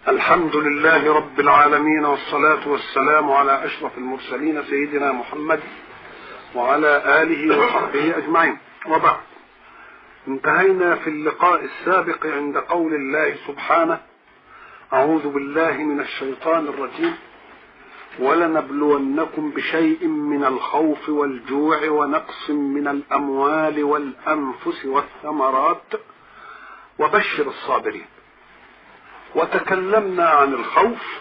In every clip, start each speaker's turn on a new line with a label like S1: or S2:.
S1: الحمد لله رب العالمين والصلاة والسلام على أشرف المرسلين سيدنا محمد وعلى آله وصحبه أجمعين وبعد انتهينا في اللقاء السابق عند قول الله سبحانه أعوذ بالله من الشيطان الرجيم ولنبلونكم بشيء من الخوف والجوع ونقص من الأموال والأنفس والثمرات وبشر الصابرين وتكلمنا عن الخوف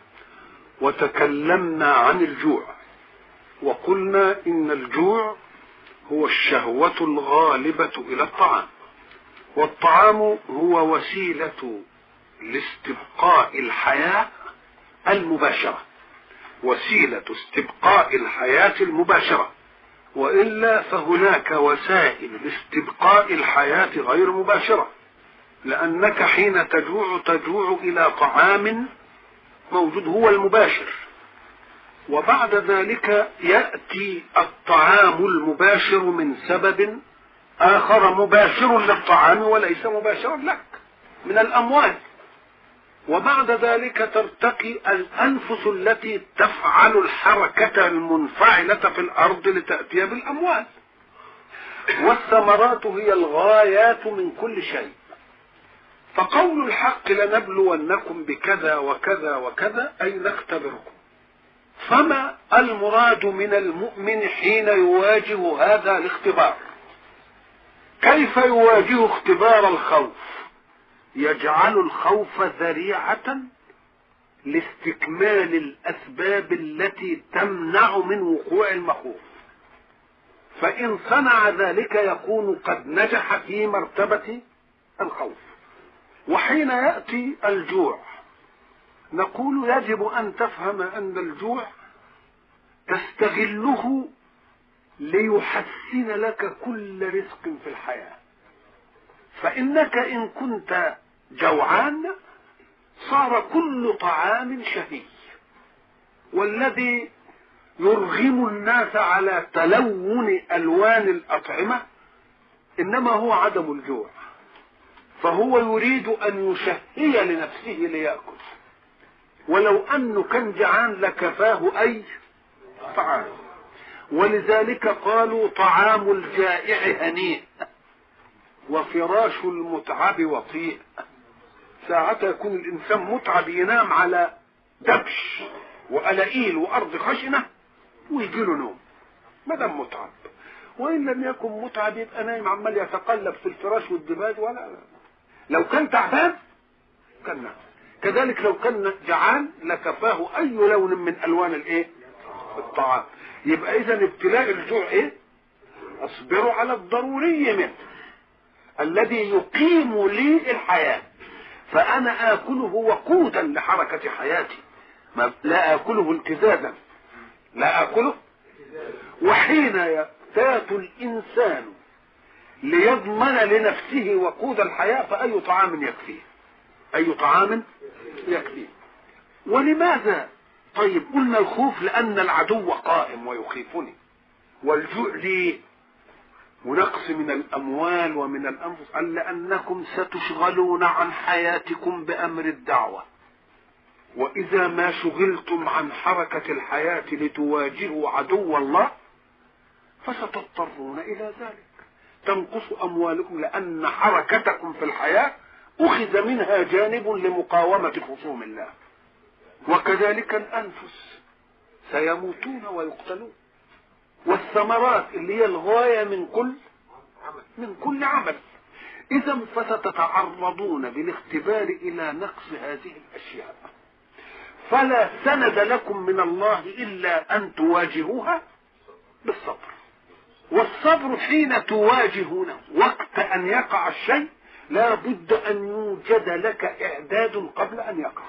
S1: وتكلمنا عن الجوع وقلنا ان الجوع هو الشهوه الغالبه الى الطعام والطعام هو وسيله لاستبقاء الحياه المباشره وسيله استبقاء الحياه المباشره والا فهناك وسائل لاستبقاء الحياه غير مباشره لأنك حين تجوع تجوع إلى طعام موجود هو المباشر وبعد ذلك يأتي الطعام المباشر من سبب آخر مباشر للطعام وليس مباشرا لك من الأموال وبعد ذلك ترتقي الأنفس التي تفعل الحركة المنفعلة في الأرض لتأتي بالأموال والثمرات هي الغايات من كل شيء فقول الحق لنبلونكم بكذا وكذا وكذا أي نختبركم فما المراد من المؤمن حين يواجه هذا الاختبار كيف يواجه اختبار الخوف يجعل الخوف ذريعة لاستكمال الأسباب التي تمنع من وقوع المخوف فإن صنع ذلك يكون قد نجح في مرتبة الخوف وحين ياتي الجوع نقول يجب ان تفهم ان الجوع تستغله ليحسن لك كل رزق في الحياه فانك ان كنت جوعان صار كل طعام شهي والذي يرغم الناس على تلون الوان الاطعمه انما هو عدم الجوع فهو يريد ان يشهي لنفسه ليأكل ولو انه كان جعان لكفاه اي طعام ولذلك قالوا طعام الجائع هنيء وفراش المتعب وطيء ساعتها يكون الانسان متعب ينام على دبش وألائيل وارض خشنه ويجي له نوم ما دام متعب وان لم يكن متعب يبقى نايم عمال يتقلب في الفراش والدباج ولا لو كان تعبان كان نعم كذلك لو كان جعان لكفاه اي لون من الوان الايه الطعام يبقى اذا ابتلاء الجوع ايه اصبروا على الضروري منه الذي يقيم لي الحياه فانا اكله وقودا لحركه حياتي ما لا اكله التزازا لا اكله وحين يفتات الانسان ليضمن لنفسه وقود الحياة فأي طعام يكفيه أي طعام يكفيه ولماذا طيب قلنا الخوف لأن العدو قائم ويخيفني والجوع ليه ونقص من الأموال ومن الأنفس قال لأنكم ستشغلون عن حياتكم بأمر الدعوة وإذا ما شغلتم عن حركة الحياة لتواجهوا عدو الله فستضطرون إلى ذلك تنقص أموالكم لأن حركتكم في الحياة أخذ منها جانب لمقاومة خصوم الله وكذلك الأنفس سيموتون ويقتلون والثمرات اللي هي الغاية من كل من كل عمل إذا فستتعرضون بالاختبار إلى نقص هذه الأشياء فلا سند لكم من الله إلا أن تواجهوها بالصبر والصبر حين تواجهونه وقت ان يقع الشيء لا بد ان يوجد لك اعداد قبل ان يقع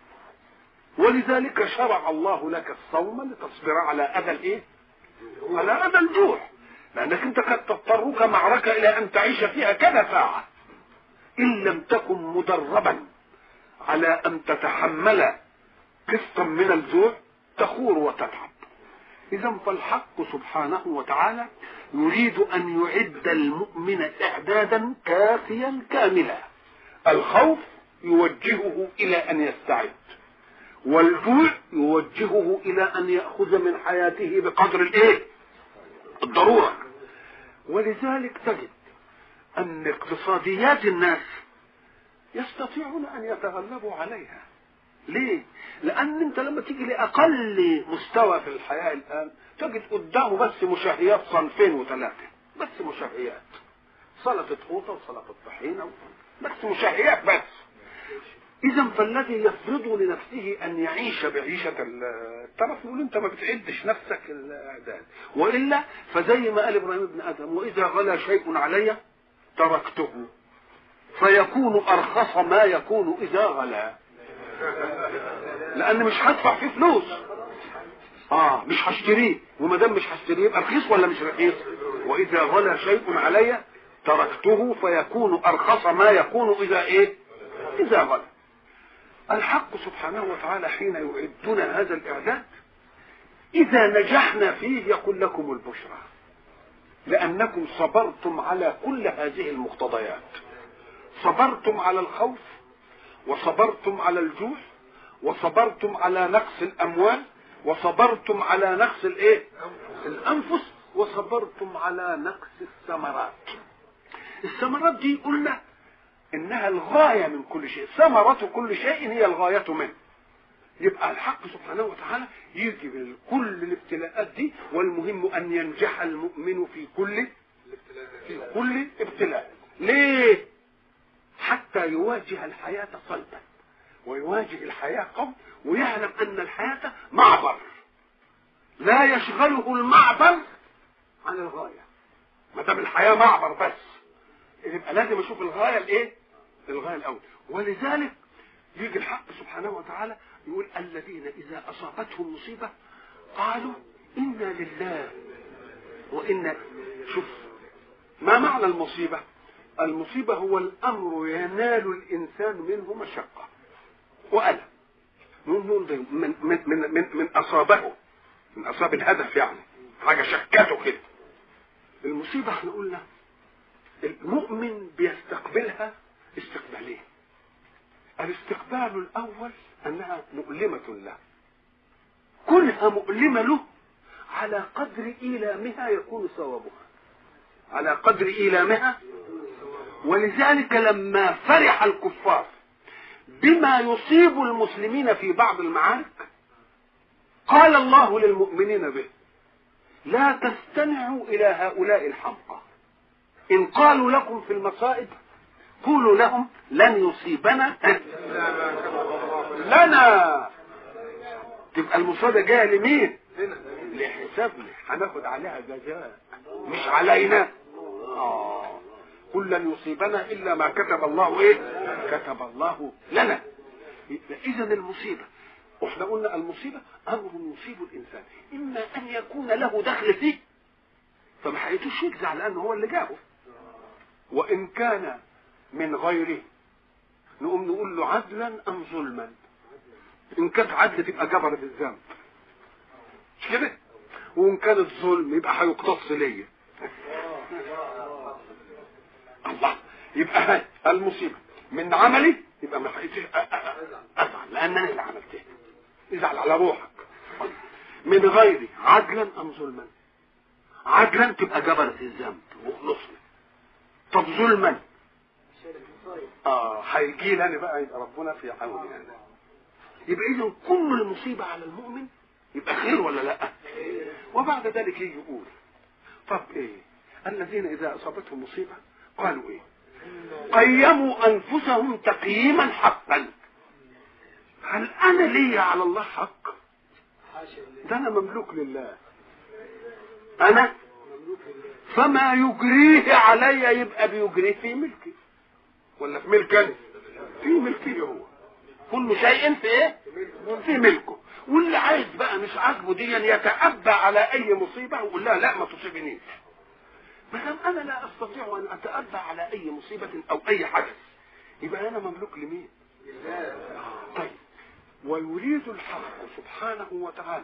S1: ولذلك شرع الله لك الصوم لتصبر على اذى الايه على اذى الجوع لانك انت قد تضطرك معركه الى ان تعيش فيها كذا ساعه ان لم تكن مدربا على ان تتحمل قسطا من الجوع تخور وتتعب إذا فالحق سبحانه وتعالى يريد أن يعد المؤمن إعدادا كافيا كاملا الخوف يوجهه الى ان يستعد والجوع يوجهه الى ان ياخذ من حياته بقدر الايه الضروره ولذلك تجد ان اقتصاديات الناس يستطيعون ان يتغلبوا عليها ليه لان انت لما تيجي لاقل مستوى في الحياه الان تجد قدامه بس مشاهيات صنفين وثلاثه بس مشاهيات سلطه قوطه وسلطه طحينه بس مشاهيات بس اذا فالذي يفرض لنفسه ان يعيش بعيشه الترف يقول انت ما بتعدش نفسك الاعداد والا فزي ما قال ابراهيم ابن ادم واذا غلا شيء علي تركته فيكون ارخص ما يكون اذا غلا لان مش هدفع فيه فلوس اه مش هشتريه وما دام مش هشتريه يبقى رخيص ولا مش رخيص واذا غلا شيء علي تركته فيكون ارخص ما يكون اذا ايه اذا غلا الحق سبحانه وتعالى حين يعدنا هذا الاعداد اذا نجحنا فيه يقول لكم البشرى لانكم صبرتم على كل هذه المقتضيات صبرتم على الخوف وصبرتم على الجوع وصبرتم على نقص الاموال وصبرتم على نقص الايه الانفس وصبرتم على نقص الثمرات الثمرات دي قلنا انها الغايه من كل شيء ثمره كل شيء هي الغايه منه يبقى الحق سبحانه وتعالى يجي من كل الابتلاءات دي والمهم ان ينجح المؤمن في كل في كل ابتلاء ليه حتى يواجه الحياة صلبا ويواجه الحياة قوم ويعلم أن الحياة معبر لا يشغله المعبر عن الغاية ما دام الحياة معبر بس يبقى لازم أشوف الغاية الإيه؟ الغاية الأول ولذلك يجي الحق سبحانه وتعالى يقول الذين إذا أصابتهم مصيبة قالوا إنا لله وإنا شوف ما معنى المصيبة؟ المصيبة هو الأمر ينال الإنسان منه مشقة وألم من من من من, من, من أصابه من أصاب الهدف يعني حاجة شكته كده المصيبة احنا قلنا المؤمن بيستقبلها استقبالين الاستقبال الأول أنها مؤلمة له كلها مؤلمة له على قدر إيلامها يكون ثوابها على قدر إيلامها ولذلك لما فرح الكفار بما يصيب المسلمين في بعض المعارك قال الله للمؤمنين به لا تستمعوا الى هؤلاء الحمقى ان قالوا لكم في المصائب قولوا لهم لن يصيبنا لنا تبقى المصيبه جايه لمين لحسابنا هناخد عليها جزاء مش علينا آه. قل لن يصيبنا الا ما كتب الله ايه كتب الله لنا اذا المصيبه واحنا قلنا المصيبه امر يصيب الانسان اما ان يكون له دخل فيه فما حقيقتوش يجزع لانه هو اللي جابه وان كان من غيره نقوم نقول له عدلا ام ظلما ان كانت عدل تبقى جبرت الذنب مش كده وان كانت ظلم يبقى هيقتص ليا الله يبقى هاي المصيبه من عملي يبقى ما حقيقتش ازعل لان انا اللي عملتها ازعل على روحك من غيري عدلا ام ظلما عدلا تبقى جبرت الذنب وخلصنا طب ظلما اه هيجي لي انا بقى يبقى ربنا في عوني انا يبقى اذا كل المصيبه على المؤمن يبقى خير ولا لا وبعد ذلك يجي يقول طب ايه الذين اذا اصابتهم مصيبه قالوا ايه قيموا انفسهم تقييما حقا هل انا لي على الله حق ده انا مملوك لله انا فما يجريه علي يبقى بيجريه في ملكي ولا في ملك انا في ملكي هو كل شيء في ايه في ملكه واللي عايز بقى مش عاجبه دي يتأبى على اي مصيبه ويقول لها لا ما تصيبنيش ما دام انا لا استطيع ان اتأبى على اي مصيبه او اي حدث يبقى انا مملوك لمين طيب ويريد الحق سبحانه وتعالى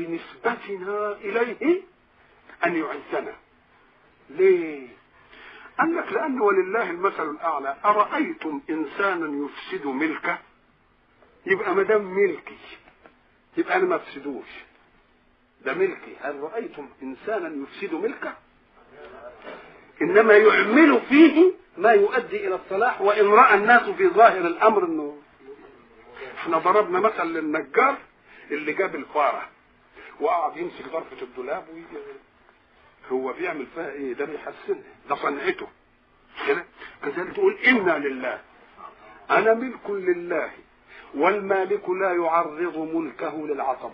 S1: بنسبتنا اليه ان يعزنا ليه قال لك لأن ولله المثل الأعلى أرأيتم إنسانا يفسد ملكه يبقى ما دام ملكي يبقى أنا ما أفسدوش ده ملكي هل رأيتم إنسانا يفسد ملكه إنما يعمل فيه ما يؤدي إلى الصلاح وإن رأى الناس في ظاهر الأمر إنه احنا ضربنا مثل للنجار اللي جاب الفاره وقعد يمسك ظرفة الدولاب ويجي هو بيعمل فيها ايه ده بيحسنها ده صنعته كده كذلك تقول انا لله انا ملك لله والمالك لا يعرض ملكه للعصب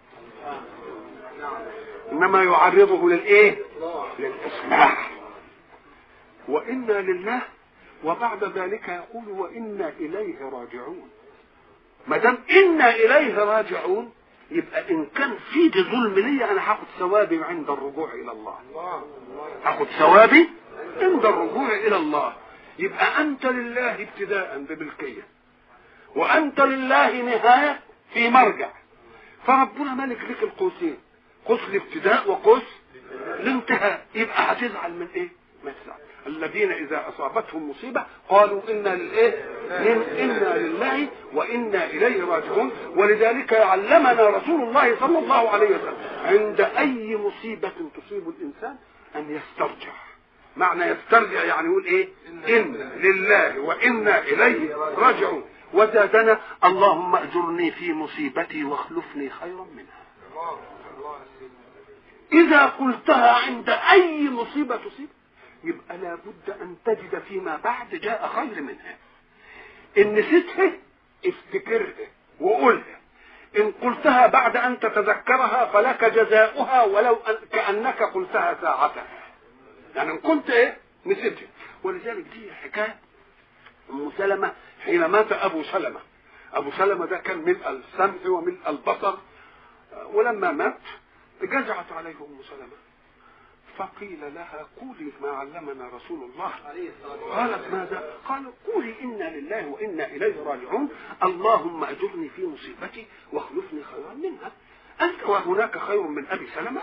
S1: انما يعرضه للايه للاصلاح وانا لله وبعد ذلك يقول وانا اليه راجعون ما دام انا اليه راجعون يبقى ان كان في دي ظلم ليا انا هاخد ثوابي عند الرجوع الى الله هاخد ثوابي عند الرجوع الى الله يبقى انت لله ابتداء بملكيه وانت لله نهايه في مرجع فربنا ملك لك القوسين قوس الابتداء وقوس الانتهاء يبقى هتزعل من ايه؟ ما تزعل الذين اذا اصابتهم مصيبه قالوا انا للايه؟ انا لله وانا اليه راجعون ولذلك علمنا رسول الله صلى الله عليه وسلم عند اي مصيبه تصيب الانسان ان يسترجع معنى يسترجع يعني يقول ايه؟ ان لله وانا اليه راجعون وزادنا اللهم اجرني في مصيبتي واخلفني خيرا منها اذا قلتها عند اي مصيبه تصيب يبقى لابد ان تجد فيما بعد جاء خير منها ان نسيتها افتكرها وقولها ان قلتها بعد ان تتذكرها فلك جزاؤها ولو أن كانك قلتها ساعتها يعني ان كنت ايه نسيتها ولذلك دي حكايه ام سلمه حين مات ابو سلمه ابو سلمه ده كان ملء السمع وملء البصر ولما مات جزعت عليه ام سلمه فقيل لها قولي ما علمنا رسول الله قالت ماذا قال قولي انا لله وانا اليه راجعون اللهم اجرني في مصيبتي واخلفني خيرا منها انت وهناك خير من ابي سلمه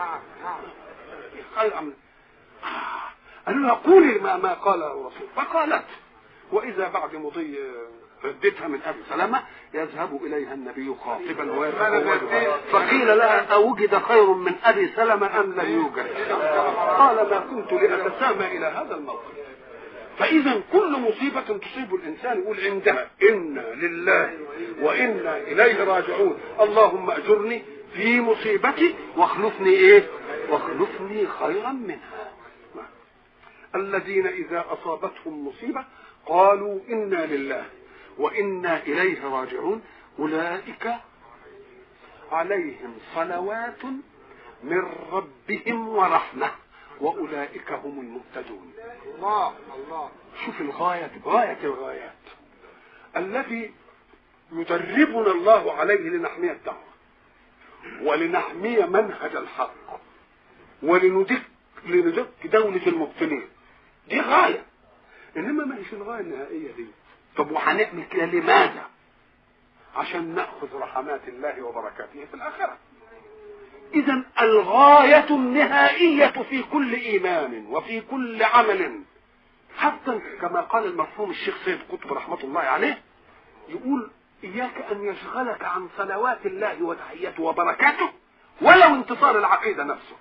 S1: خير من قالوا لها قولي ما, ما قال الرسول فقالت واذا بعد مضي ردتها من ابي سلمه يذهب اليها النبي خاطبا ويتزوجها فقيل لها اوجد خير من ابي سلمه ام لم يوجد قال ما كنت لاتسامى الى هذا الموقف فاذا كل مصيبه تصيب الانسان يقول عندها انا لله وانا اليه راجعون اللهم اجرني في مصيبتي واخلفني ايه واخلفني خيرا منها الذين اذا اصابتهم مصيبه قالوا انا لله وانا اليه راجعون اولئك عليهم صلوات من ربهم ورحمه واولئك هم المهتدون
S2: الله الله
S1: شوف الغايه غايه الغايات الذي يدربنا الله عليه لنحمي الدعوه ولنحمي منهج الحق ولندك لندك دولة المبتلين دي غاية إنما ما هيش الغاية النهائية دي طب وهنعمل كده لماذا؟ عشان ناخذ رحمات الله وبركاته في الاخره. اذا الغايه النهائيه في كل ايمان وفي كل عمل حتى كما قال المرحوم الشيخ سيد قطب رحمه الله عليه يقول اياك ان يشغلك عن صلوات الله وتحياته وبركاته ولو انتصار العقيده نفسه.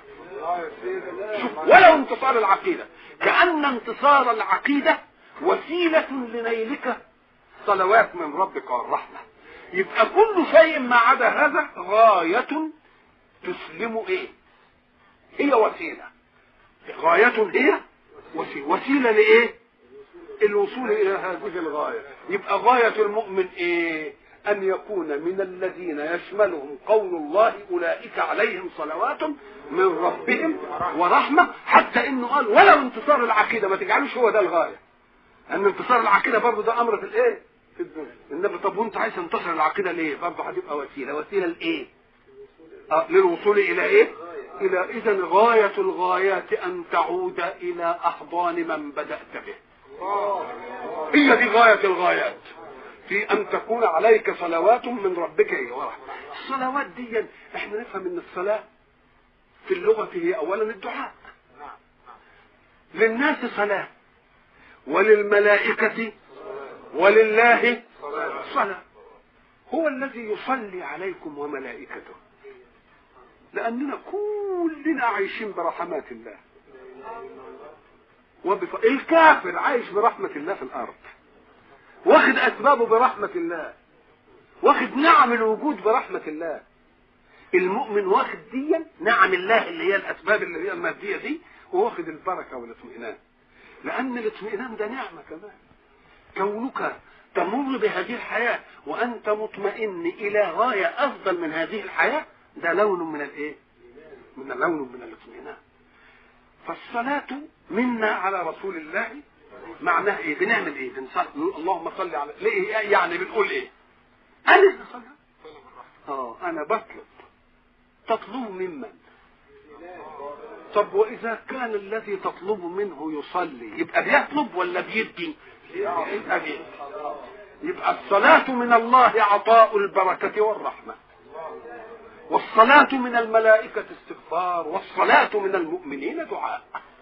S1: شوف ولو انتصار العقيده كان انتصار العقيده وسيلة لنيلك صلوات من ربك والرحمة يبقى كل شيء ما عدا هذا غاية تسلم ايه هي وسيلة غاية هي وسيلة وسيلة لايه الوصول الى هذه الغاية يبقى غاية المؤمن ايه ان يكون من الذين يشملهم قول الله اولئك عليهم صلوات من ربهم ورحمة حتى انه قال ولو انتصار العقيدة ما تجعلوش هو ده الغاية ان انتصار العقيده برضه ده امر في الايه؟ في الدنيا انما طب وانت عايز تنتصر العقيده ليه؟ برضه هتبقى وسيله، وسيله لايه؟ آه للوصول الى ايه؟ الى اذا غايه الغايات ان تعود الى احضان من بدات به. هي دي غايه الغايات. في ان تكون عليك صلوات من ربك ايه ورحمه. الصلوات دي احنا نفهم ان الصلاه في اللغه هي اولا الدعاء. للناس صلاة وللملائكة ولله صلاة هو الذي يصلي عليكم وملائكته لأننا كلنا عايشين برحمات الله وبف... الكافر عايش برحمة الله في الأرض واخد أسبابه برحمة الله واخد نعم الوجود برحمة الله المؤمن واخد ديا نعم الله اللي هي الأسباب اللي هي المادية دي وواخد البركة والاطمئنان لأن الاطمئنان ده نعمة كمان كونك تمر بهذه الحياة وأنت مطمئن إلى غاية أفضل من هذه الحياة ده لون من الإيه؟ من لون من الاطمئنان فالصلاة منا على رسول الله معناها ايه بنعمل ايه بنصلي اللهم صل على ليه يعني بنقول ايه انا بصلي اه انا بطلب تطلب ممن طب واذا كان الذي تطلب منه يصلي يبقى بيطلب ولا بيدي يبقى بيدي يبقى الصلاة من الله عطاء البركة والرحمة والصلاة من الملائكة استغفار والصلاة من المؤمنين دعاء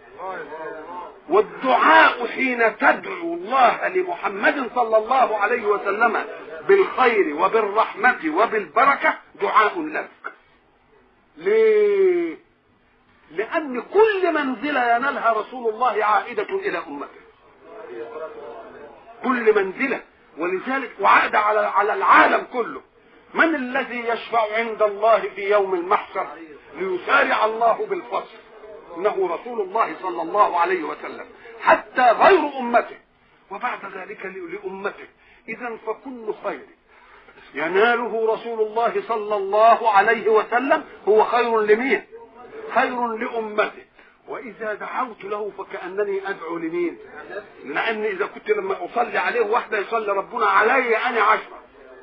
S1: والدعاء حين تدعو الله لمحمد صلى الله عليه وسلم بالخير وبالرحمة وبالبركة دعاء لك ليه لأن كل منزلة ينالها رسول الله عائدة إلى أمته كل منزلة ولذلك وعاد على على العالم كله من الذي يشفع عند الله في يوم المحشر ليسارع الله بالفصل انه رسول الله صلى الله عليه وسلم حتى غير امته وبعد ذلك لامته اذا فكل خير يناله رسول الله صلى الله عليه وسلم هو خير لمين خير لامته واذا دعوت له فكانني ادعو لمين لان اذا كنت لما اصلي عليه واحده يصلي ربنا علي انا عشره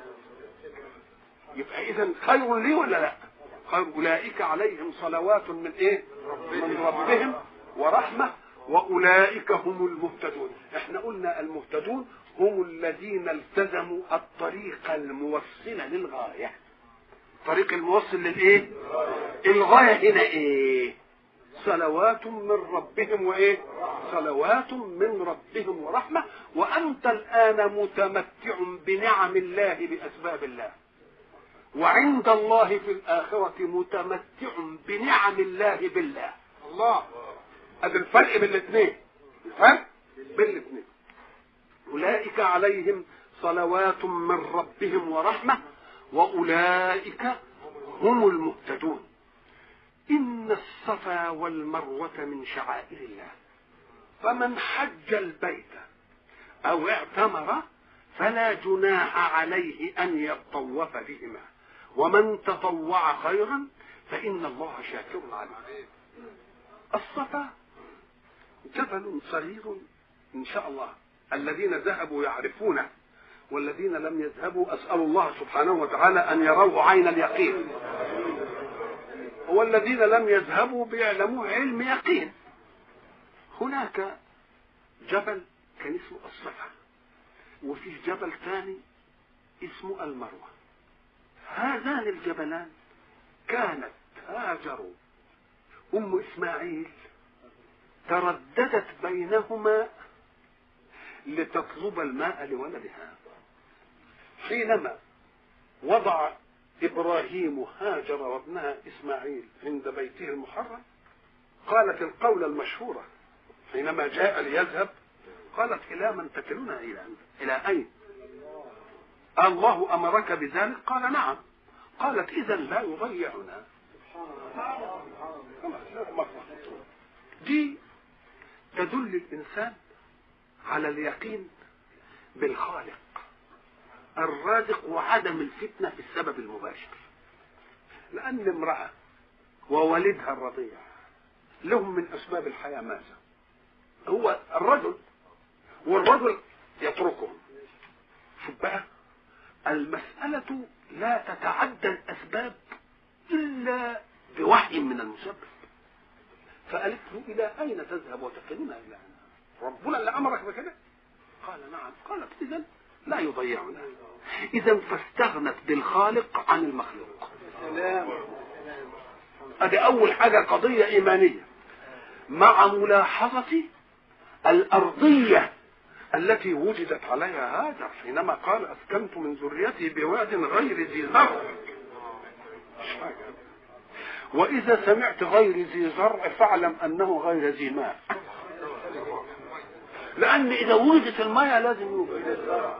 S1: يبقى اذا خير لي ولا لا خير اولئك عليهم صلوات من ايه من ربهم ورحمه واولئك هم المهتدون احنا قلنا المهتدون هم الذين التزموا الطريق الموصل للغايه الطريق الموصل للايه الغايه هنا ايه صلوات من ربهم وايه صلوات من ربهم ورحمه وانت الان متمتع بنعم الله باسباب الله وعند الله في الآخرة متمتع بنعم الله بالله الله هذا الفرق بين الاثنين الفرق بين الاثنين أولئك عليهم صلوات من ربهم ورحمة وأولئك هم المهتدون إن الصفا والمروة من شعائر الله فمن حج البيت أو اعتمر فلا جناح عليه أن يطوف بهما ومن تطوع خيرا فإن الله شاكر عليم الصفا جبل صغير إن شاء الله الذين ذهبوا يعرفونه والذين لم يذهبوا أسأل الله سبحانه وتعالى أن يروه عين اليقين والذين لم يذهبوا بيعلموه علم يقين هناك جبل كان اسمه الصفا وفيه جبل ثاني اسمه المروه هذان الجبلان كانت هاجر ام اسماعيل ترددت بينهما لتطلب الماء لولدها حينما وضع ابراهيم هاجر وابنها اسماعيل عند بيته المحرم قالت القول المشهوره حينما جاء ليذهب قالت الى من تكلون الى الى اين الله امرك بذلك قال نعم قالت اذا لا يضيعنا دي تدل الانسان على اليقين بالخالق الرازق وعدم الفتنه في السبب المباشر لان امراه ووالدها الرضيع لهم من اسباب الحياه ماذا هو الرجل والرجل يتركهم شوف بقى المسألة لا تتعدى الأسباب إلا بوحي من المسبب فقالت له إلى أين تذهب وتكلون إلى أين ربنا اللي أمرك بكده قال نعم قالت إذا لا يضيعنا إذا فاستغنت بالخالق عن المخلوق هذه أول حاجة قضية إيمانية مع ملاحظة الأرضية التي وجدت عليها هاجر حينما قال أسكنت من ذريتي بواد غير ذي زرع مش حاجة وإذا سمعت غير ذي زرع فاعلم أنه غير ذي ماء لأن إذا وجدت الماء لازم يوجد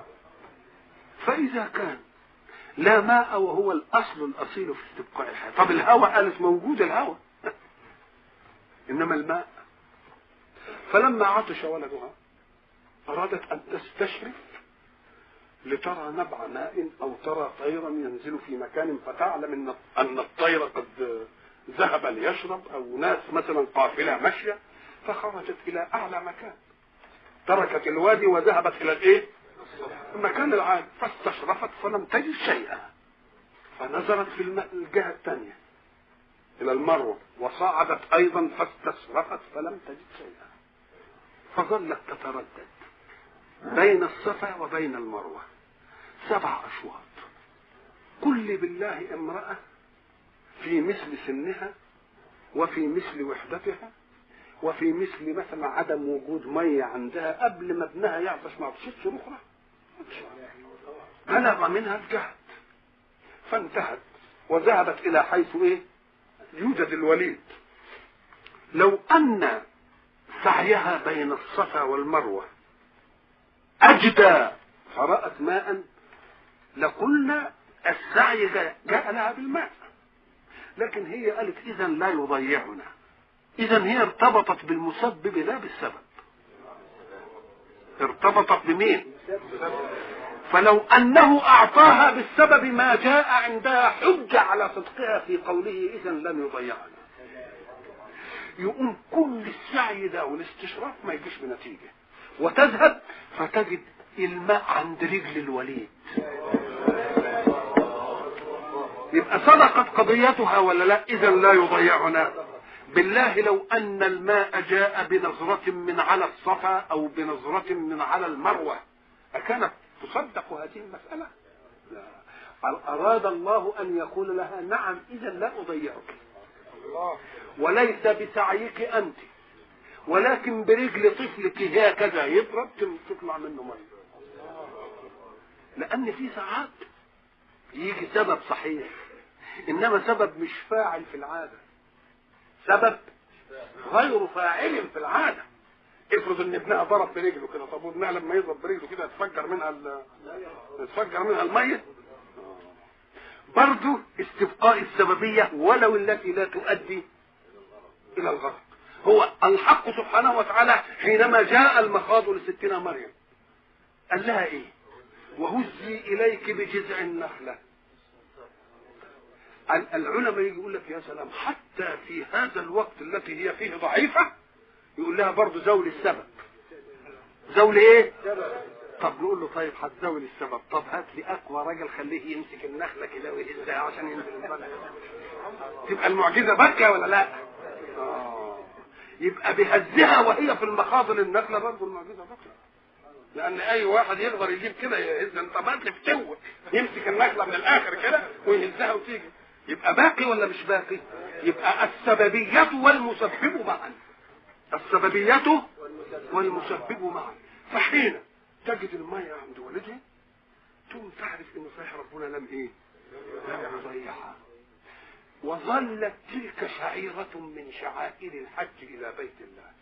S1: فإذا كان لا ماء وهو الأصل الأصيل في استبقاء الحياة طب الهواء قالت موجود الهواء إنما الماء فلما عطش ولدها أرادت أن تستشرف لترى نبع ماء أو ترى طيرا ينزل في مكان فتعلم أن أن الطير قد ذهب ليشرب أو ناس مثلا قافلة ماشية فخرجت إلى أعلى مكان تركت الوادي وذهبت إلى الإيه؟ المكان العام فاستشرفت فلم تجد شيئا فنزلت في الماء الجهة الثانية إلى المروة وصعدت أيضا فاستشرفت فلم تجد شيئا فظلت تتردد بين الصفا وبين المروة سبع أشواط كل بالله امرأة في مثل سنها وفي مثل وحدتها وفي مثل مثلا عدم وجود مية عندها قبل ما ابنها يعطش ما عطشتش أخرى بلغ منها الجهد فانتهت وذهبت إلى حيث إيه يوجد الوليد لو أن سعيها بين الصفا والمروة أجدى فرأت ماء لقلنا السعي جاء لها بالماء لكن هي قالت إذا لا يضيعنا إذا هي ارتبطت بالمسبب لا بالسبب ارتبطت بمين فلو أنه أعطاها بالسبب ما جاء عندها حجة على صدقها في قوله إذا لن يضيعنا يقوم كل السعي ده والاستشراف ما يجيش بنتيجة وتذهب فتجد الماء عند رجل الوليد يبقى صدقت قضيتها ولا لا اذا لا يضيعنا بالله لو ان الماء جاء بنظرة من على الصفا او بنظرة من على المروة اكانت تصدق هذه المسألة لا اراد الله ان يقول لها نعم اذا لا اضيعك وليس بسعيك انت ولكن برجل طفلك هكذا يضرب تطلع منه ميه لان في ساعات يجي سبب صحيح انما سبب مش فاعل في العاده سبب غير فاعل في العاده افرض ان ابنها ضرب برجله كده طب وابنها لما يضرب برجله كده يتفجر منها ال... يتفجر منها الميه برضه استبقاء السببيه ولو التي لا تؤدي الى الغرق هو الحق سبحانه وتعالى حينما جاء المخاض لستنا مريم قال لها ايه وهزي اليك بجذع النخله العلماء يجي يقول لك يا سلام حتى في هذا الوقت التي هي فيه ضعيفة يقول لها برضه زول السبب زول ايه طب نقول له طيب هتزول السبب طب هات لي اقوى راجل خليه يمسك النخله كده ويهزها عشان ينزل البلد تبقى المعجزه باكيه ولا لا آه. يبقى بهزها وهي في المخاض للنخله برضه المعجزه باكيه لان اي واحد يقدر يجيب كده يهز انت بات فتوه يمسك النخله من الاخر كده ويهزها وتيجي يبقى باقي ولا مش باقي يبقى السببية والمسبب معا السببية والمسبب معا فحين تجد المية عند والدها تقوم تعرف ان صحيح ربنا لم ايه لم يضيعها وظلت تلك شعيرة من شعائر الحج إلى بيت الله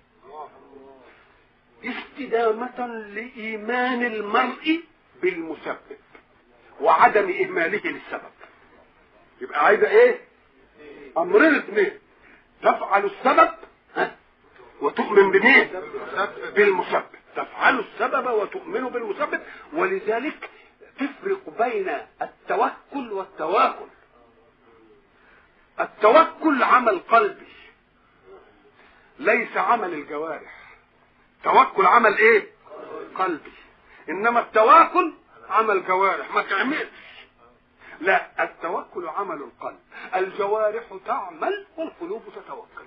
S1: استدامة لإيمان المرء بالمسبب وعدم إهماله للسبب يبقى عايزة إيه؟ أمرين اثنين تفعل السبب ها؟ وتؤمن بمين؟ بالمسبب تفعل السبب وتؤمن بالمسبب ولذلك تفرق بين التوكل والتواكل التوكل عمل قلبي ليس عمل الجوارح توكل عمل ايه قلبي انما التواكل عمل جوارح ما تعملش لا التوكل عمل القلب الجوارح تعمل والقلوب تتوكل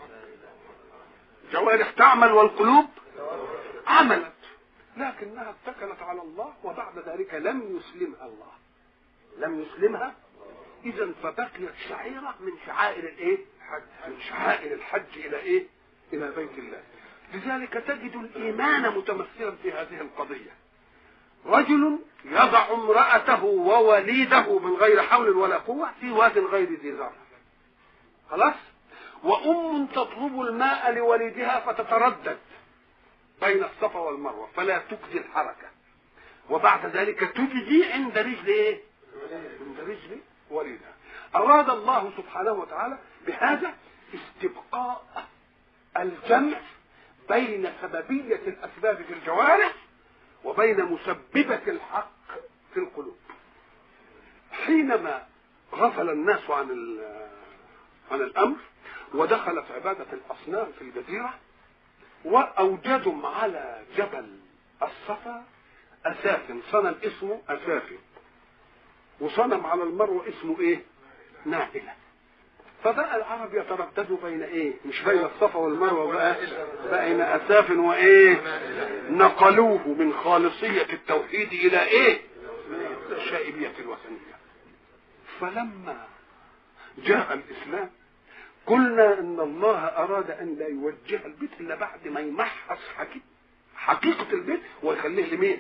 S1: جوارح تعمل والقلوب عملت لكنها اتكلت على الله وبعد ذلك لم يسلمها الله لم يسلمها اذا فبقيت شعيره من شعائر الايه من شعائر الحج الى ايه الى بيت الله لذلك تجد الايمان متمثلا في هذه القضيه رجل يضع امرأته ووليده من غير حول ولا قوة في واد غير ذي زرع خلاص وأم تطلب الماء لوليدها فتتردد بين الصفا والمروة فلا تجدي الحركة وبعد ذلك تجدي عند رجل ايه؟ عند رجل وليدها أراد الله سبحانه وتعالى بهذا استبقاء الجمع بين سببية الأسباب في الجوارح وبين مسببة الحق في القلوب حينما غفل الناس عن عن الأمر ودخلت عبادة الأصنام في الجزيرة وأوجدوا على جبل الصفا أساف صنم اسمه أساف وصنم على المروة اسمه إيه؟ نائلة فبقى العرب يترددوا بين ايه مش بين الصفا والمروه بقى بين اساف وايه نقلوه من خالصيه التوحيد الى ايه شائبيه الوثنيه فلما جاء الاسلام قلنا ان الله اراد ان لا يوجه البيت الا بعد ما يمحص حقيقه البيت ويخليه لمين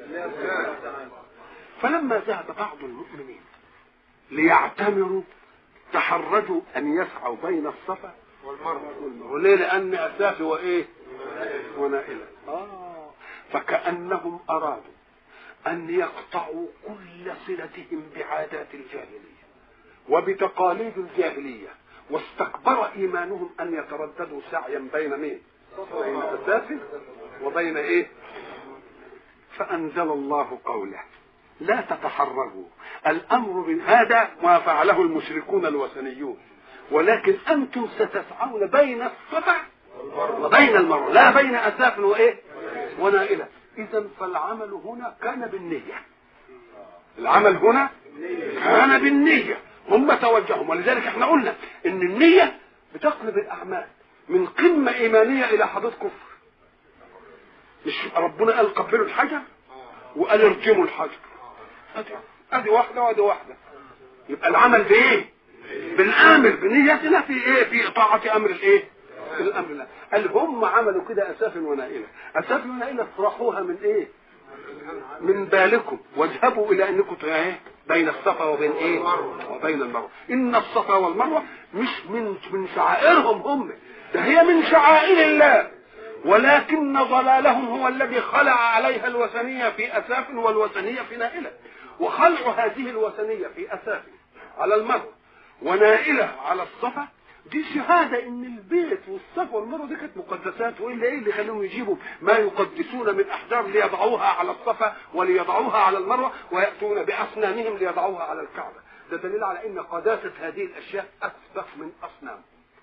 S1: فلما ذهب بعض المؤمنين ليعتمروا تحرجوا ان يسعوا بين الصفا والمروه ليه لان اسافي وايه ونائله اه فكانهم ارادوا ان يقطعوا كل صلتهم بعادات الجاهليه وبتقاليد الجاهليه واستكبر ايمانهم ان يترددوا سعيا بين مين بين اساف وبين ايه فانزل الله قوله لا تتحرجوا الامر بهذا ما فعله المشركون الوثنيون ولكن انتم ستسعون بين الصفا وبين المروه لا بين اساف وايه ونائله اذا فالعمل هنا كان بالنيه العمل هنا كان بالنيه هم توجهوا ولذلك احنا قلنا ان النيه بتقلب الاعمال من قمه ايمانيه الى حدود كفر مش ربنا قال قبلوا الحجر وقال ارجموا الحجر ادي واحده وادي واحده يبقى العمل بايه بالامر بنيتنا في ايه في اطاعه امر الايه الامر لا قال هم عملوا كده اساف ونائله اساف ونائله اطرحوها من ايه من بالكم واذهبوا الى انكم ايه بين الصفا وبين ايه وبين المروه ان الصفا والمروه مش من من شعائرهم هم ده هي من شعائر الله ولكن ضلالهم هو الذي خلع عليها الوثنيه في اساف والوثنيه في نائله وخلع هذه الوثنية في أساس على المروة ونائلة على الصفا دي شهادة ان البيت والصفا والمروة دي كانت مقدسات والا ايه اللي خلوهم يجيبوا ما يقدسون من احجار ليضعوها على الصفا وليضعوها على المروة ويأتون بأصنامهم ليضعوها على الكعبة ده دليل على ان قداسة هذه الاشياء اسبق من اصنام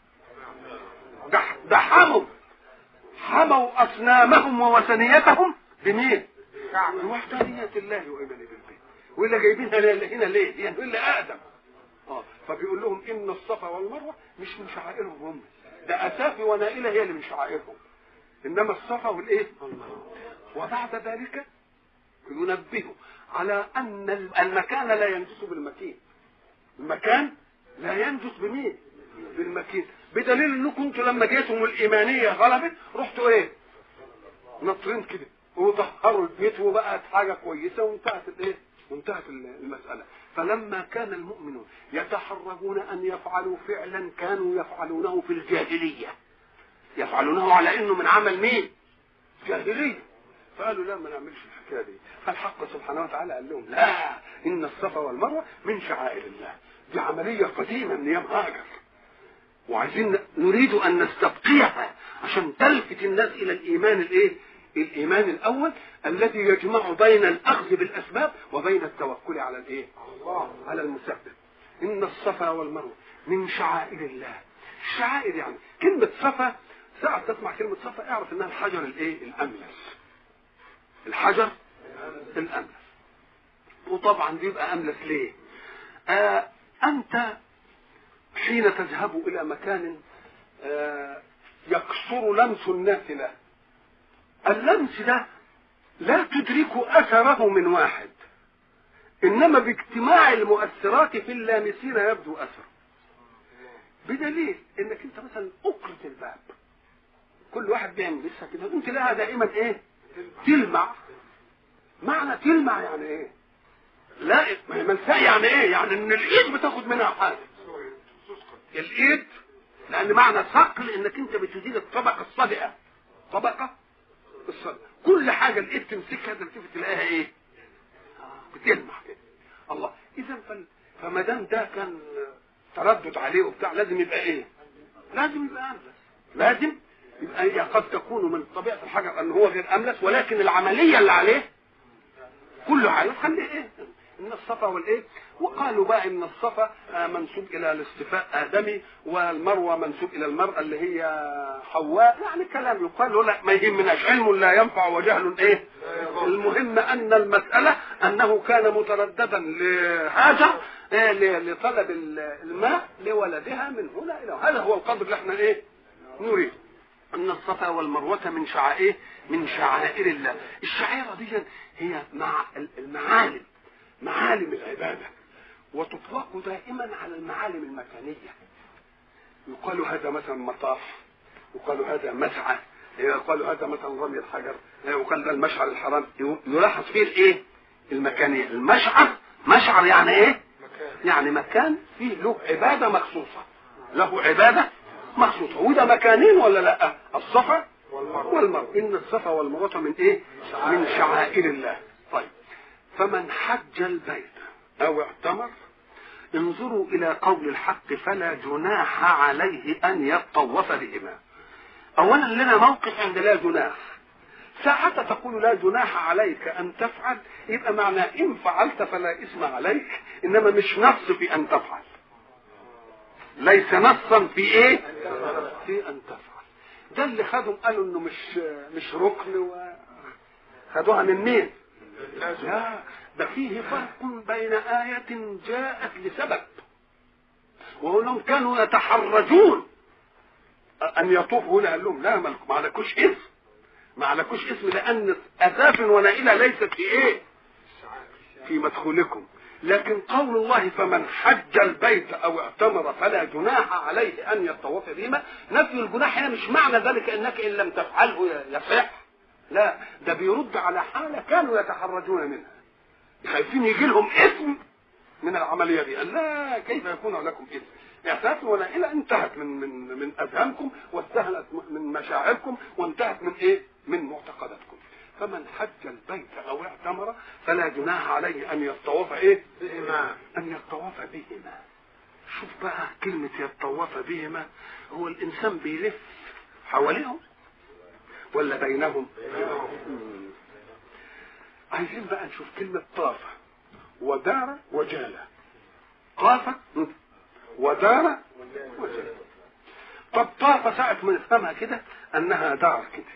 S1: ده حموا حموا اصنامهم ووثنيتهم بمين؟ بوحدانية الله وإيمان بالبيت ولا جايبينها هنا ليه؟ يعني الا اقدم اه فبيقول لهم ان الصفا والمروه مش من شعائرهم هم ده اسافي ونائله هي اللي من شعائرهم انما الصفا والايه؟ وبعد ذلك ينبهوا على ان المكان لا ينجس بالمكين المكان لا ينجس بمين؟ بالمكين بدليل انكم انتوا لما جيتم الايمانيه غلبت رحتوا ايه؟ نطرين كده وطهروا البيت وبقت حاجه كويسه وانتهت الايه؟ وانتهت المسألة فلما كان المؤمنون يتحرجون أن يفعلوا فعلا كانوا يفعلونه في الجاهلية يفعلونه على أنه من عمل مين جاهلية فقالوا لا ما نعملش الحكاية دي فالحق سبحانه وتعالى قال لهم لا إن الصفا والمروة من شعائر الله دي عملية قديمة من أيام هاجر وعايزين نريد أن نستبقيها عشان تلفت الناس إلى الإيمان الإيه الايمان الاول الذي يجمع بين الاخذ بالاسباب وبين التوكل على الايه على المسبب ان الصفا والمروه من شعائر الله الشعائر يعني كلمه صفا ساعة تسمع كلمة صفا اعرف انها الحجر الايه الاملس الحجر الاملس وطبعا بيبقى املس ليه آه انت حين تذهب الى مكان آه يكثر لمس الناس له اللمس ده لا تدرك اثره من واحد انما باجتماع المؤثرات في اللامسين يبدو اثره بدليل انك انت مثلا اقرة الباب كل واحد بيعمل لسه كده انت لها دائما ايه تلمع معنى تلمع يعني ايه لا ما هي ملساء يعني ايه يعني ان الايد بتاخد منها حاجه الايد لان معنى ثقل انك انت بتزيد الطبقه الصدئه طبقه الصدئه كل حاجه الايد تمسكها تلتفت تلاقيها ايه بتلمع كده الله اذا فال... فما دام ده كان تردد عليه وبتاع لازم يبقى ايه لازم يبقى املس لازم يبقى هي قد تكون من طبيعه الحجر ان هو غير املس ولكن العمليه اللي عليه كله عايز خليه ايه ان الصفا والايه وقالوا بقى ان الصفا آه، منسوب الى الاصطفاء ادمي والمروه منسوب الى المراه اللي هي حواء يعني كلام يقال له لا ما يهمناش علم لا ينفع وجهل ايه المهم ان المساله انه كان مترددا لهاجر إيه ل- لطلب ال- الماء لولدها من هنا الى هنا. هذا هو القدر اللي احنا ايه نريد ان الصفا والمروه من شعائر من شعائر الله الشعيره دي هي مع المعالم معالم العباده وتطلق دائما على المعالم المكانيه يقال هذا مثلا مطاف يقال هذا مسعى يقال هذا مثلا رمي الحجر يقال ده المشعر الحرام يلاحظ فيه الايه المكانيه المشعر مشعر يعني ايه يعني مكان فيه له عباده مخصوصه له عباده مخصوصه وده مكانين ولا لا الصفا والمروه ان الصفا والمروه من ايه من شعائر الله طيب فمن حج البيت او اعتمر انظروا الى قول الحق فلا جناح عليه ان يطوف بهما اولا لنا موقف عند لا جناح ساعة تقول لا جناح عليك أن تفعل يبقى معنى إن فعلت فلا إثم عليك إنما مش نص في أن تفعل ليس نصا في إيه؟ في أن تفعل ده اللي خدهم قالوا إنه مش مش ركن و خدوها من مين؟ لا ده فيه فرق بين آية جاءت لسبب وهم كانوا يتحرجون أن يطوفوا هنا قال لهم لا ما عليكوش اسم ما عليكوش اسم لأن أساف ونائلة ليست في إيه؟ في مدخولكم لكن قول الله فمن حج البيت أو اعتمر فلا جناح عليه أن يطوف بهما نفي الجناح هنا مش معنى ذلك أنك إن لم تفعله يصح لا ده بيرد على حالة كانوا يتحرجون منها خايفين يجي لهم اسم من العمليه دي قال لا كيف يكون لكم اسم احساس ونائله انتهت من من من اذهانكم واستهلت من مشاعركم وانتهت من ايه من معتقداتكم فمن حج البيت او اعتمر فلا جناح عليه ان يطوف ايه بهما ان يطوف بهما شوف بقى كلمة يطوف بهما هو الإنسان بيلف حواليهم ولا بينهم مم. عايزين بقى نشوف كلمة طاف ودار وجال طاف ودار وجال طب طاف ساعة ما نفهمها كده أنها دار كده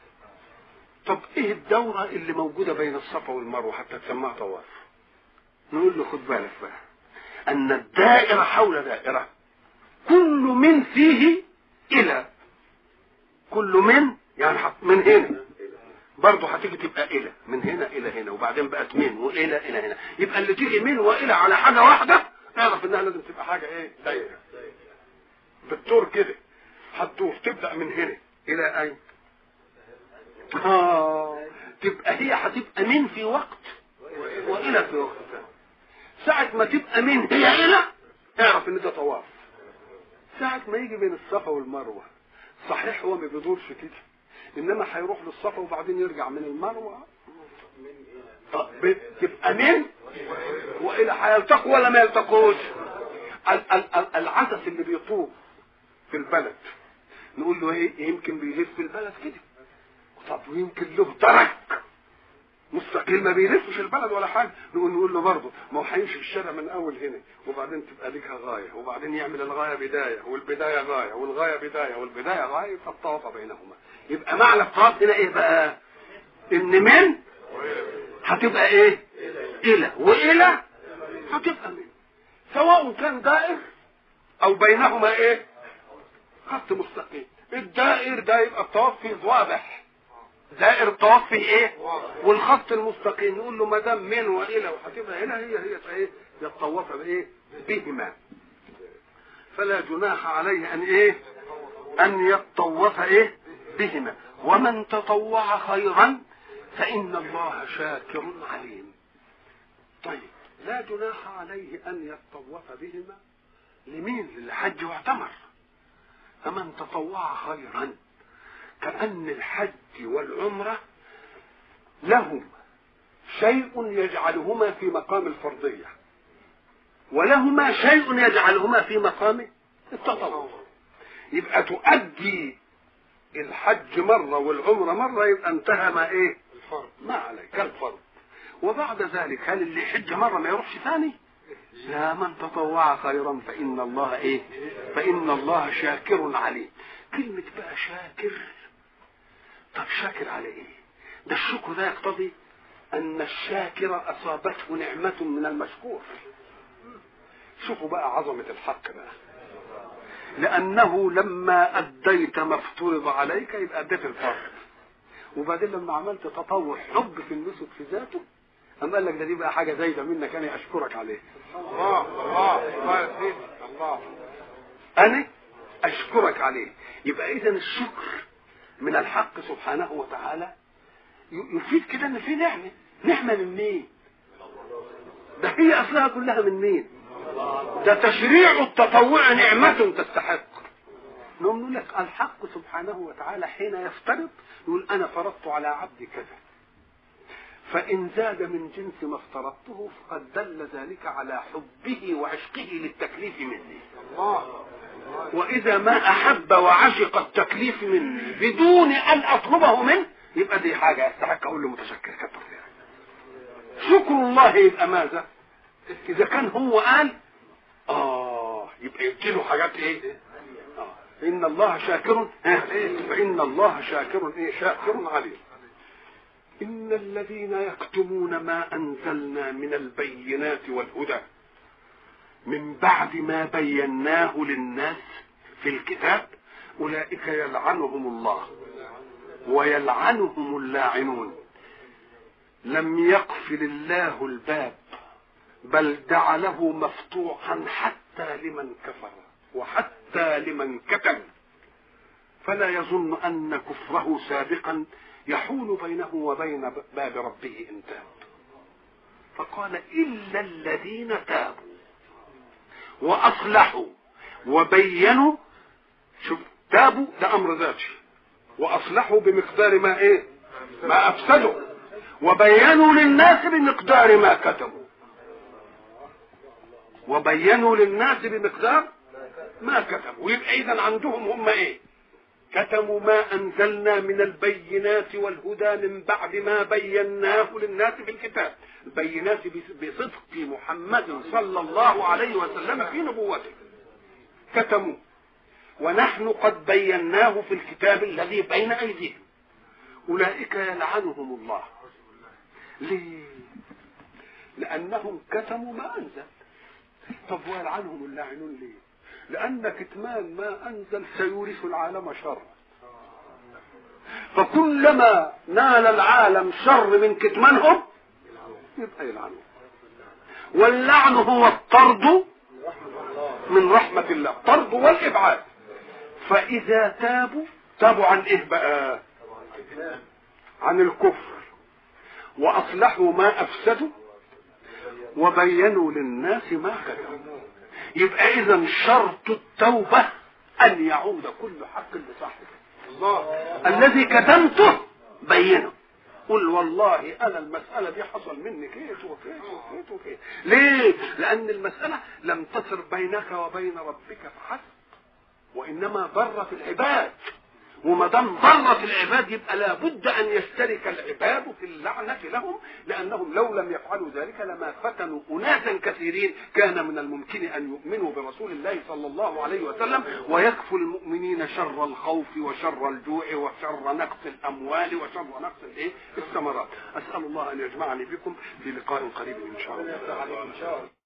S1: طب إيه الدورة اللي موجودة بين الصفا والمروة حتى تسمى طواف نقول له خد بالك بقى أن الدائرة حول دائرة كل من فيه إلى كل من يعني من هنا برضه هتيجي تبقى إلى من هنا إلى هنا وبعدين بقت من وإلى إلى هنا يبقى اللي تيجي من وإلى على حاجة واحدة اعرف إنها لازم تبقى حاجة إيه دايرة بالطور كده هتدور تبدأ من هنا إلى أين؟ آه تبقى هي هتبقى من في وقت وإلى في وقت ثاني ساعة ما تبقى من هي إلى اعرف إن ده طواف ساعة ما يجي بين الصفا والمروة صحيح هو ما بيدورش كده انما هيروح للصفا وبعدين يرجع من المروه طب تبقى من والى هيلتقوا ولا ما يلتقوش ال- ال- ال- العدس اللي بيطوف في البلد نقول له ايه يمكن بيلف في البلد كده طب ويمكن له درك مستقيل ما بيلفش البلد ولا حاجه نقول نقول له برضه ما هو هيمشي في الشارع من اول هنا وبعدين تبقى ليها غايه وبعدين يعمل الغايه بدايه والبدايه غايه والغايه بدايه والبدايه غايه فالطواف بينهما يبقى معنى الطواف هنا ايه بقى؟ ان من هتبقى ايه؟ الى والى هتبقى من سواء كان دائر او بينهما ايه؟ خط مستقيم الدائر ده يبقى الطواف فيه واضح دائر الطواف فيه ايه والخط المستقيم نقول له ما دام من والى وهتبقى هنا هي هي ايه يتطوف بايه بهما فلا جناح عليه ان ايه ان يتطوف ايه بهما ومن تطوع خيرا فإن الله شاكر عليم طيب لا جناح عليه أن يتطوف بهما لمين للحج واعتمر فمن تطوع خيرا كأن الحج والعمرة لهم شيء يجعلهما في مقام الفرضية ولهما شيء يجعلهما في مقام التطوع يبقى تؤدي الحج مرة والعمرة مرة يبقى انتهى ما ايه
S2: الفرض
S1: ما عليك الفرض وبعد ذلك هل اللي يحج مرة ما يروحش ثاني لا من تطوع خيرا فإن الله ايه فإن الله شاكر عليه كلمة بقى شاكر طب شاكر على ايه ده الشكر ده يقتضي ان الشاكر اصابته نعمة من المشكور شوفوا بقى عظمة الحق بقى لانه لما اديت ما افترض عليك يبقى اديت الفرض وبعدين لما عملت تطوع حب في النسك في ذاته أم قال لك ده دي بقى حاجة زايدة منك أنا أشكرك عليه
S2: الله الله الله يا سيدي الله
S1: أنا أشكرك عليه يبقى إذا الشكر من الحق سبحانه وتعالى ي- يفيد كده إن في نعمة نعمة من مين؟ ده هي أصلها كلها من مين؟ ده تشريع التطوع نعمة تستحق نقوم نقول لك الحق سبحانه وتعالى حين يفترض يقول أنا فرضت على عبدي كذا فإن زاد من جنس ما افترضته فقد دل ذلك على حبه وعشقه للتكليف مني
S2: الله
S1: وإذا ما أحب وعشق التكليف مني بدون أن أطلبه منه يبقى دي حاجة يستحق أقول له متشكر كتر خيرك. شكر الله يبقى ماذا؟ إذا كان هو قال آه يبقى يديله حاجات إيه؟ آه إن الله شاكر آه، فإن الله شاكر إيه؟ شاكر عليم إن الذين يكتمون ما أنزلنا من البينات والهدى من بعد ما بيناه للناس في الكتاب أولئك يلعنهم الله ويلعنهم اللاعنون لم يقفل الله الباب بل جعله مفتوحا حتى لمن كفر وحتى لمن كتم فلا يظن أن كفره سابقا يحول بينه وبين باب ربه إن تاب فقال إلا الذين تابوا وأصلحوا وبينوا شوف تابوا ده أمر ذاتي وأصلحوا بمقدار ما إيه ما أفسدوا وبينوا للناس بمقدار ما كتبوا وبينوا للناس بمقدار ما كتبوا يبقى إذا عندهم هم إيه كتموا ما أنزلنا من البينات والهدى من بعد ما بيناه للناس في الكتاب البينات بصدق محمد صلى الله عليه وسلم في نبوته كتموا ونحن قد بيناه في الكتاب الذي بين أيديهم أولئك يلعنهم الله ليه لأنهم كتموا ما أنزل طب ويلعنهم اللاعنون ليه لأن كتمان ما أنزل سيورث العالم شرا فكلما نال العالم شر من كتمانهم يبقى يلعنهم واللعن هو الطرد من رحمة الله الطرد والإبعاد فإذا تابوا تابوا عن إيه بقى عن الكفر وأصلحوا ما أفسدوا وبينوا للناس ما كتبوا يبقى اذا شرط التوبة ان يعود كل حق لصاحبه
S2: الله
S1: الذي كتمته بينه قل والله انا المسألة دي حصل مني كيت وكيت وكيت وكيت ليه لان المسألة لم تصر بينك وبين ربك فحسب وانما ضرت العباد وما دام ضرت العباد يبقى لابد ان يشترك العباد في اللعنه لهم لانهم لو لم يفعلوا ذلك لما فتنوا اناسا كثيرين كان من الممكن ان يؤمنوا برسول الله صلى الله عليه وسلم ويكفوا المؤمنين شر الخوف وشر الجوع وشر نقص الاموال وشر نقص الايه الثمرات اسال الله ان يجمعني بكم في لقاء قريب ان شاء الله
S2: ان شاء الله